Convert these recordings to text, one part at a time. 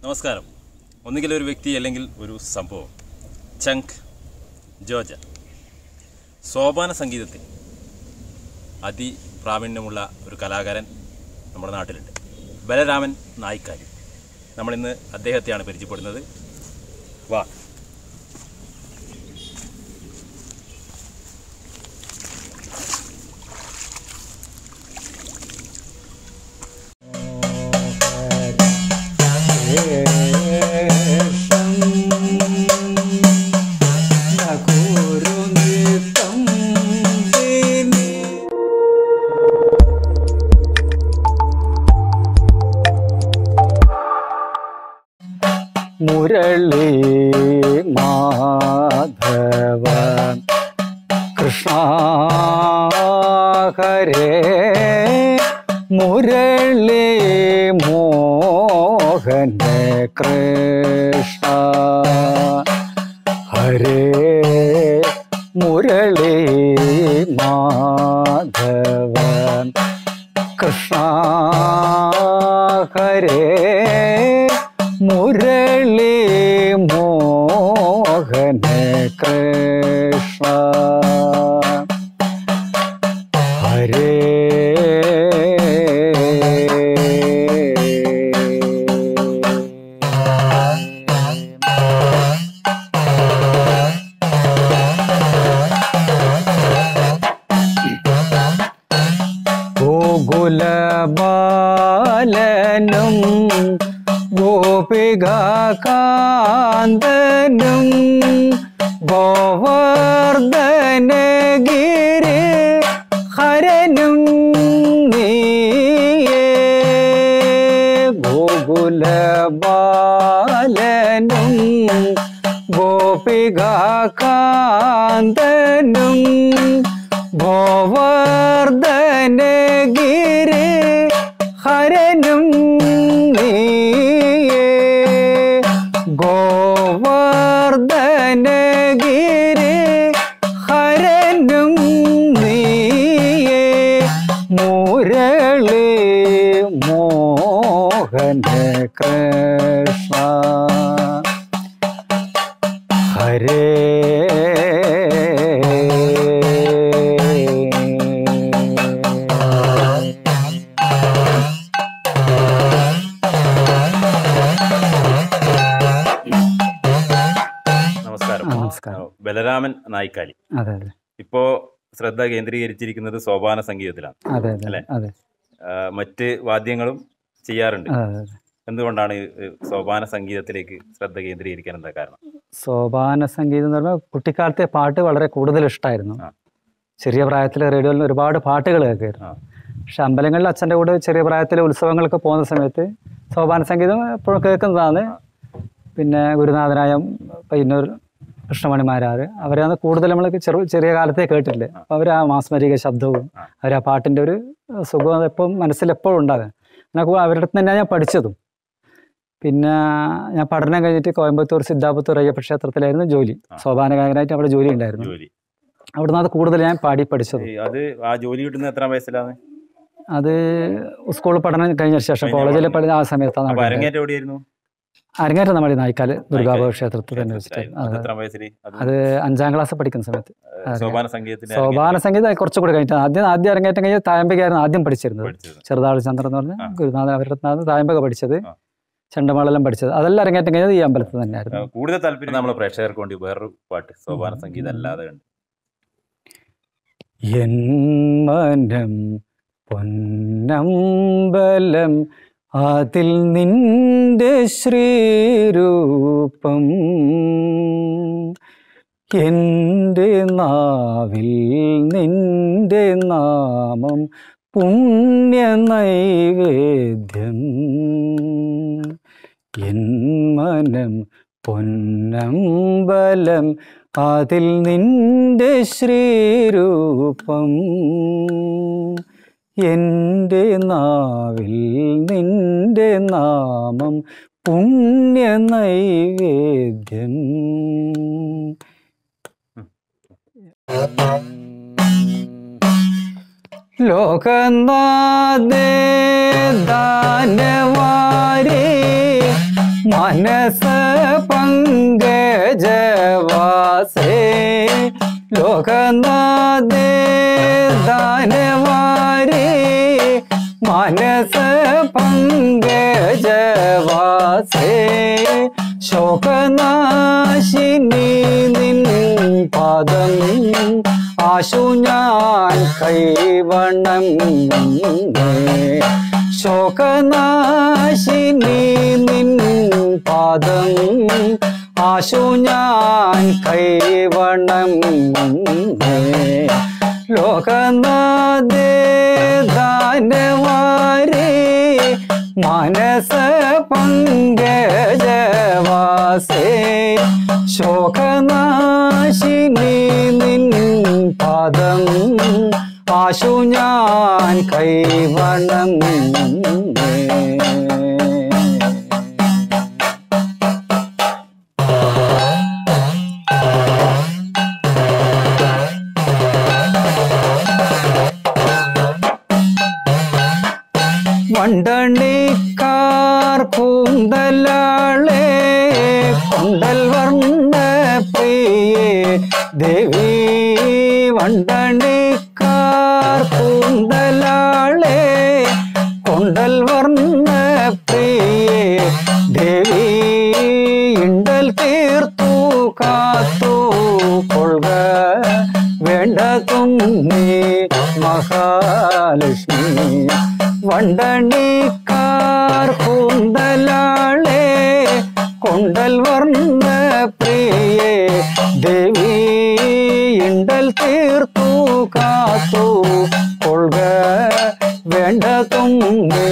നമസ്കാരം ഒന്നുകിൽ ഒരു വ്യക്തി അല്ലെങ്കിൽ ഒരു സംഭവം ചങ്ക് ജോജ സോപാന സംഗീതത്തിൽ അതിപ്രാവീണ്യമുള്ള ഒരു കലാകാരൻ നമ്മുടെ നാട്ടിലുണ്ട് ബലരാമൻ നായിക്കാരി നമ്മളിന്ന് അദ്ദേഹത്തെയാണ് പരിചയപ്പെടുന്നത് വാ മുരളി മാധവ കൃഷ്ണ ഹരേ മുരളി മോഹന കൃഷ്ണ ഹരേ മുരളി മാധവ കൃഷ്ണ ഹരേ മുരളി മോഹന കൃഷ്ണ ഹരേ ഗോകുലബാലനും ഗോപികാന്തനും ഗോവർദ്ധനഗിരി ഹരനും നീയേ ഗോകുലബാലനും ഗോപികാന്തനും ഗോവർദ്ധനഗിരി ഹരനും നീയേ ഗോവർദ്ധനഗിരി ഹരനും നീയേ മുരളി മോഹന കൃഷ്ണ ഹരേ നമസ്കാരം ആ, നമസ്കാരം. ബലരാമൻ നായിക്കാലി അതെ അതെ ഇപ്പോൾ ശ്രദ്ധ കേന്ദ്രീകരിച്ചിരിക്കുന്നത് സോപാന സംഗീതത്തിലാണ് അതെ അതെ അല്ലേ? അതെ ആ, മറ്റ് വാദ്യങ്ങളും ചെയ്യാറുണ്ട് അതെ അതെ എന്തുകൊണ്ടാണ് ഈ, ഏ, സോപാന സംഗീതത്തിലേക്ക് ശ്രദ്ധ കേന്ദ്രീകരിക്കാൻ എന്താ കാരണം സോപാന സംഗീതം എന്ന് പറഞ്ഞാൽ കുട്ടിക്കാലത്തെ പാട്ട് വളരെ കൂടുതൽ ഇഷ്ടമായിരുന്നു ആ. ചെറിയ പ്രായത്തിൽ റേഡിയോയിൽ ഒരുപാട് പാട്ടുകൾ കേൾക്കുമായിരുന്നു ആ. പക്ഷെ അമ്പലങ്ങളിൽ അച്ഛൻ്റെ കൂടെ ചെറിയ പ്രായത്തിലെ ഉത്സവങ്ങൾക്ക് പോകുന്ന സമയത്ത് സോപാന സംഗീതം എപ്പോഴും കേൾക്കുന്നതാണ് പിന്നെ ഗുരുനാഥനായ പയ്യന്നൂർ കൃഷ്ണമണി മാരാർ അവരാണ് കൂടുതൽ നമ്മൾ ചെറു ചെറിയ കാലത്തെ കേട്ടിട്ടില്ലേ അപ്പോൾ അവർ ആ മാസ്മരിക ശബ്ദവും ആ. അവർ ആ പാട്ടിൻ്റെ ഒരു സുഖം എപ്പോഴും മനസ്സിൽ എപ്പോഴും ഉണ്ടാകും എന്നാൽ അവരുടെ അടുത്ത് തന്നെയാണ് ഞാൻ പഠിച്ചതും പിന്നെ ഞാൻ പഠനം കഴിഞ്ഞിട്ട് കോയമ്പത്തൂർ സിദ്ധാപുത്തൂർ അയ്യപ്പ ക്ഷേത്രത്തിലായിരുന്നു ജോലി ആ. സോപാന ഗായകനായിട്ട് അവിടെ ജോലി ഉണ്ടായിരുന്നു ജോലി അവിടുന്ന് അത് കൂടുതൽ ഞാൻ പാടി പഠിച്ചത് ഈ അത് ആ ജോലി കിട്ടുന്ന എത്ര വയസ്സിലാണ് അത് സ്കൂൾ പഠനം കഴിഞ്ഞ ശേഷം കഴിഞ്ഞ കോളേജിൽ പഠനം. പഠിച്ച ആ സമയത്താണ് അപ്പൊ അവിടെ അരങ്ങേറ്റം എവിടെയായിരുന്നു അരങ്ങേറ്റം നമ്മുടെ നായിക്കാല് ദുർഗാഭവ നായിക്കാല് ക്ഷേത്രത്തിൽ തന്നെ വെച്ചിട്ടായിരുന്നു അത് അതെ. എത്ര വയസ്സിൽ അത് അഞ്ചാം ക്ലാസ് പഠിക്കുന്ന സമയത്ത് അത് സോപാന സംഗീതത്തിന്റെ സോപാന സംഗീതം കുറച്ചുകൂടി കഴിഞ്ഞിട്ട് ആദ്യം ആദ്യം അരങ്ങേറ്റം കഴിഞ്ഞ് തായമ്പകയായിരുന്നു ആദ്യം പഠിച്ചിരുന്നത് പഠിച്ചത് ചെറുതാൾ ചന്ദ്രൻ എന്ന് പറഞ്ഞ ആ. ഗുരുനാഥൻ അവരുടെ അടുത്താണ് തായമ്പക പഠിച്ചത് ആ. ചെണ്ടമാളെല്ലാം പഠിച്ചത് അതെല്ലാം അരങ്ങേറ്റം കഴിഞ്ഞത് ഈ അമ്പലത്തിൽ ആ, തന്നെയായിരുന്നു കൂടുതൽ താല്പര്യം നമ്മൾ പ്രേക്ഷകർക്ക് വേണ്ടി വേറൊരു പാട്ട് സോപാന സംഗീതം അല്ലാതെ ഉണ്ട് എൻ മനം പൊന്നമ്പലം അതിൽ നിന്റെ ശ്രീരൂപം എൻ്റെ നാവിൽ നിന്റെ നാമം പുണ്യ നൈവേദ്യം എൻ മനം പൊന്നമ്പലം അതിൽ നിന്റെ ശ്രീരൂപം എൻ്റെ നാവിൽ നിന്റെ നാമം പുണ്യ നൈവേദ്യം ലോകനാഥേ ദാനവാരേ മനസ പങ്കജവാസേ ലോകനാഥേ ദാനവാരേ മനസ പങ്കജവാസേ ശോകനാശിനി നിൻ പാദം ആശു ഞാൻ കൈവണം ശോകനാശിനി നിൻ പാദം ആശു ഞാൻ കൈവണം ലോകനാഥേ ദാനവാരേ മനസ പങ്കജവാസേ ശോകനാശിനി നിൻ പാദം ആശു ഞാൻ കൈവണം വണ്ടണിക്കാർ പൂന്തലാളെ കൊണ്ടൽ വർണ്ണ പ്രിയേ ദേവി വണ്ടണിക്കാർ പൂന്തലാളെ കൊണ്ടൽ വർണ്ണ പ്രിയേ ദേവി ഇണ്ടൽ തീർത്തു കാത്തു കൊള്ളുക വേണ്ടതും നീ മഹാലക്ഷ്മി വണ്ടണിക്കാർ കൂന്തലാളെ കൊണ്ടൽ വർണ്ണ പ്രിയേ ദേവി ഇണ്ടൽ തീർത്തു കാത്തു കൊള്ളുക വേണ്ടതും നീ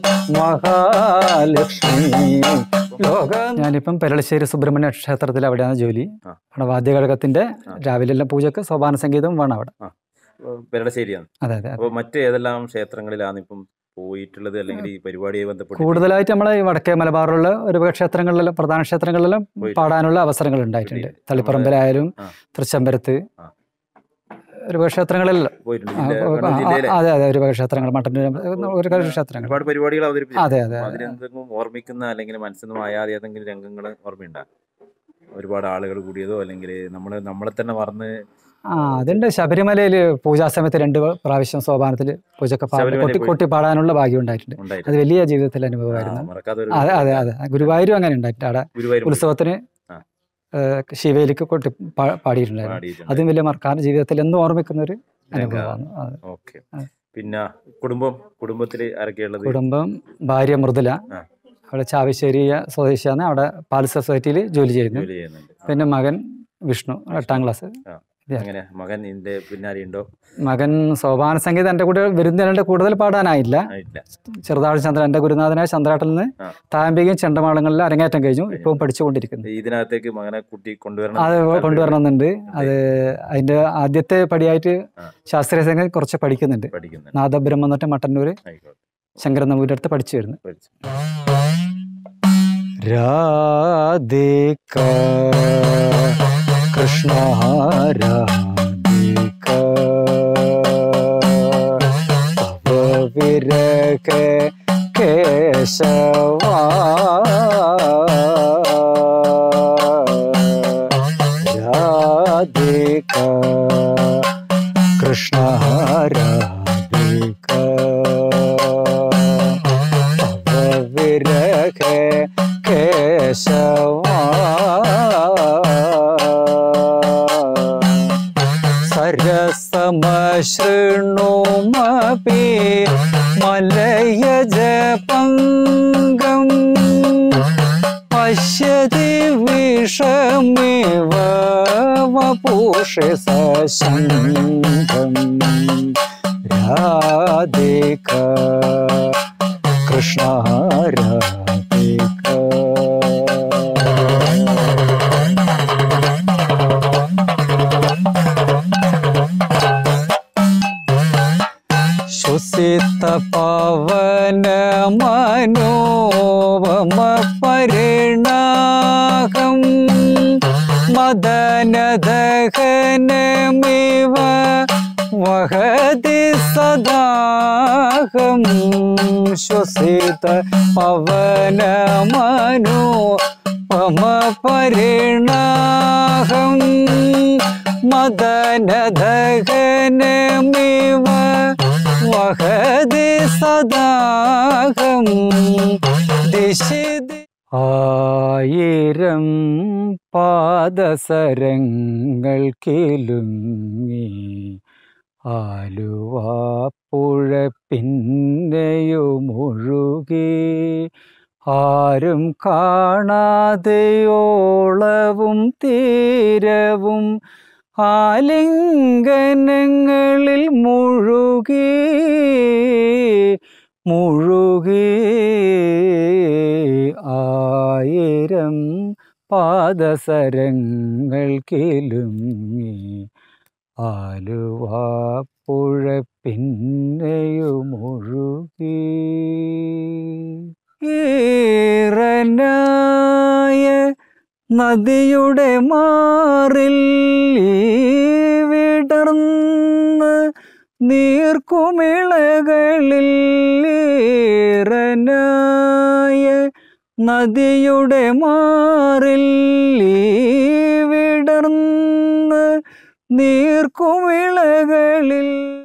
മഹാലക്ഷ്മി ലോക ഞാനിപ്പം പെരളശ്ശേരി സുബ്രഹ്മണ്യ ക്ഷേത്രത്തിൽ അവിടെയാണ് ജോലി ആ. അവിടെ വാദ്യഘടകത്തിന്റെ രാവിലെ എല്ലാം പൂജക്ക് സോപാന സംഗീതവും വേണം അവിടെ പെരടശ്ശേരിയാണ് അതെ അതെ അപ്പോൾ മറ്റ് ഏതെല്ലാം ക്ഷേത്രങ്ങളിലാണ് ഇപ്പം പോയിട്ടുള്ളത് അല്ലെങ്കിൽ ഈ പരിപാടിയെ ബന്ധപ്പെട്ട് കൂടുതലായിട്ട് നമ്മളെ ഈ വടക്കേ മലബാറിലുള്ള ഒരുപാട് ക്ഷേത്രങ്ങളിലെല്ലാം പ്രധാന ക്ഷേത്രങ്ങളിലെല്ലാം പോയിട്ട്. പാടാനുള്ള അവസരങ്ങൾ ഉണ്ടായിട്ടുണ്ട് കിട്ടിയിട്ടുണ്ട്. തളിപ്പറമ്പിലായാലും ആ. തൃച്ചംബരത്ത് ആ. ഒരുപാട് ക്ഷേത്രങ്ങളിലെല്ലാം പോയിട്ടുണ്ട് ആ, ജില്ല- ആ, കണ്ണൂർ ആ, ജില്ലയിലെ അതെ അതെ ഒരുപാട് ക്ഷേത്രങ്ങൾ മട്ടന്നൂർ ഒരുപാട് ക്ഷേത്രങ്ങൾ ഒരുപാട് പരിപാടികൾ അവതരിപ്പിച്ചു അതെ അതെ അപ്പൊ അതിലെന്തെങ്കിലും ഓർമ്മിക്കുന്ന അല്ലെങ്കിൽ മനസ്സിൽ നിന്ന് മായാതെ ഏതെങ്കിലും രംഗങ്ങൾ ഓർമ്മയുണ്ടോ ഒരുപാട് ആളുകൾ കൂടിയതോ അല്ലെങ്കിൽ നമ്മൾ നമ്മളെ തന്നെ മറന്ന് ആ അതിന്റെ ശബരിമലയിൽ പൂജാ സമയത്ത് രണ്ട് പ്രാവശ്യം സോപാനത്തിൽ പൂജക്ക് പാടി ശബരിമലയിൽ കൊട്ടി പോയി. കൊട്ടി പാടാനുള്ള ഭാഗ്യം ഉണ്ടായിട്ടുണ്ട് അത് ഉണ്ടായിരുന്നു വലിയ ജീവിതത്തിൽ ആ, അനുഭവമായിരുന്നു മറക്കാത്ത ഒരു അതെ അതെ അതെ ഗുരുവായൂരും അങ്ങനെ ഉണ്ടായിട്ടുണ്ട് അവിടെ ഗുരുവായൂർ ഉത്സവത്തിന് ആ. ഏഹ്, ശിവയിലേക്ക് കൊട്ടി പാ- പാടിയിട്ടുണ്ടായിരുന്നു പാടിയിട്ടുണ്ട് അതും വലിയ മറക്കാൻ ജീവിതത്തിൽ എന്നും ഓർമ്മിക്കുന്ന ഒരു അനുഭവമാണ് അതെ. ഓക്കെ ആ. പിന്നെ കുടുംബം കുടുംബത്തിൽ ആരൊക്കെയുള്ളത് കുടുംബം ഭാര്യ മൃദുല ആ. അവിടെ ചാവശ്ശേരി സ്വദേശിയാണ് അവിടെ പാൽ സൊസൈറ്റിയിൽ ജോലി ചെയ്യുന്നു ജോലി ചെയ്യുന്നുണ്ട് ആ, പിന്നെ മകൻ വിഷ്ണു എട്ടാം ക്ലാസ് ആ. ഇതെ. അങ്ങനെ മകൻ ഇതിന്റെ പിന്നാലെ ഉണ്ടോ മകൻ സോപാന സംഗീതം എൻ്റെ കൂടെ വരുന്നതിനുണ്ട് കൂടുതൽ പാടാനായില്ല ഇല്ല ചെറുതാഴ് ചന്ദ്രൻ എൻ്റെ ഗുരുനാഥനായ ചന്ദ്രാട്ടിൽ നിന്ന് ആ. താമ്പികയും ചെണ്ടമാളങ്ങളിൽ അരങ്ങേറ്റം കഴിഞ്ഞു ഇപ്പം പഠിച്ചുകൊണ്ടിരിക്കുന്നു ഇതിനകത്തേക്ക് മകനെ കുട്ടി കൊണ്ടുവരണം അത് കൊണ്ടുവരണമെന്നുണ്ട് അത് അതിന്റെ ആദ്യത്തെ പടിയായിട്ട് ആ. ശാസ്ത്രീയ സംഗീതം കുറച്ച് പഠിക്കുന്നുണ്ട് പഠിക്കുന്നുണ്ട് നാദബ്രഹ്മ എന്നിട്ട് മട്ടന്നൂർ ആയിക്കോട്ടെ ശങ്കരൻ നമ്പൂരിന്റെ അടുത്ത് പഠിച്ചു വരുന്നു പഠിച്ചു. രാധിക കൃഷ്ണ രാധിക തവ വിരക കേശവ രാധിക കൃഷ്ണ രാധിക തവ വിരക കേശവ സരസമശൃണുമപി മലയജ പങ്കം പശ്യതി വിഷമിവ വപുഷി സശങ്കം രാധിക കൃഷ്ണ രാധിക ശ്വസിത പവന മനോവമ പരിണാഹം മദന ദഹനമിവ വഹതി സദാഹം ശ്വസിത പവനമനോ മമ പരിണാഹം മദനദഹനമിവ വഹതി സദാഹം ദിശി ആയിരം പാദസരങ്ങൾ കിലുങ്ങി ആലുവാപ്പുഴ പിന്നെയുമൊഴുകി ആരും കാണാതെയോളവും തീരവും ആലിംഗനങ്ങളിൽ മുഴുകി മുഴുകി ആയിരം പാദസരങ്ങൾ കിലുങ്ങി ആലുവാപ്പുഴ പിന്നെയുമൊഴുകി ഈറനായ നദിയുടെ മാറിൽ ഈ വിടർന്ന് നീർക്കുമിളകളിൽ ഈറനായ നദിയുടെ മാറിൽ ഈ വിടർന്ന് നീർക്കുമിളകളിൽ